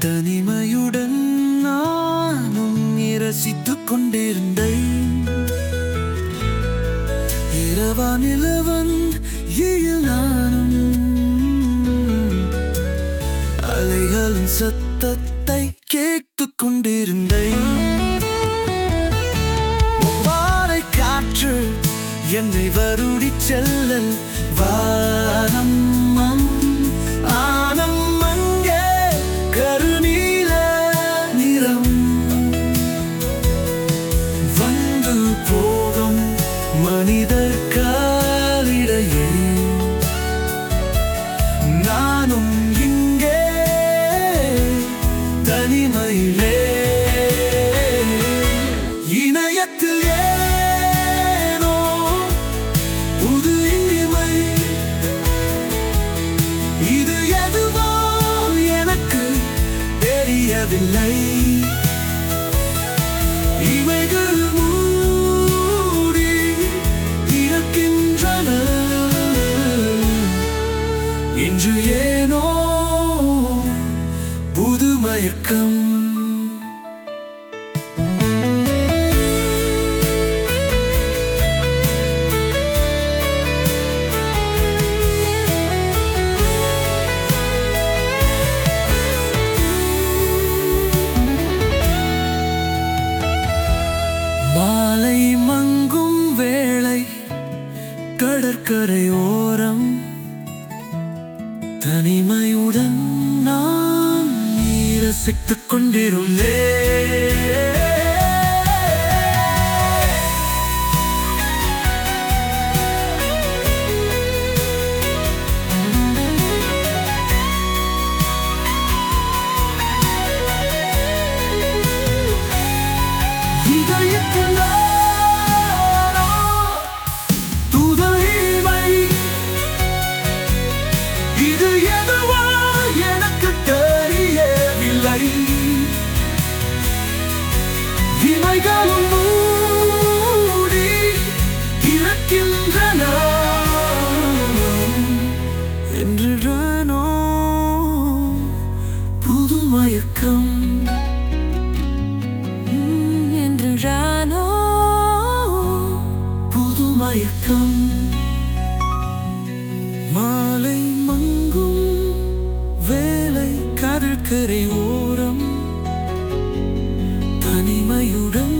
தனிமையுடன் நானும் இரசித்துக் கொண்டிருந்தேன் இரவா நிலவன் இயில் நானும் அலைகளின் சத்தத்தை கேட்டுக் கொண்டிருந்தேன் வாரை காற்று என்னை வருடி செல்ல வானம் ஆனம் அங்கே கருநீல நிறம் வந்து போகும் மனிதர் காலிடையே நானும் இங்கே தனிமையிலே இணையத்தில் ஏனோ புது இனிமை இது எதுவோ எனக்கு தெரியவில்லை இவைகள் மூடி இறக்கின்றன இன்று ஏனோ புது மயக்கம் மாலை மங்கும் வேளை கடற்கரையோரம் தனிமையுடன் நான் ரசித்துக் கொண்டிருந்தேன் இதயத்தில் நானோ துதைமை இது எதுவோ எனக்கு தெரியவில்லை இமைகளும் மூடி இறக்கின்றன என்று நானோ புது மயக்கம் என்று ரானோ புது மயக்கம் மாலை மங்கும் வேலை கடற்கரை ஓரம் தனிமையுடன்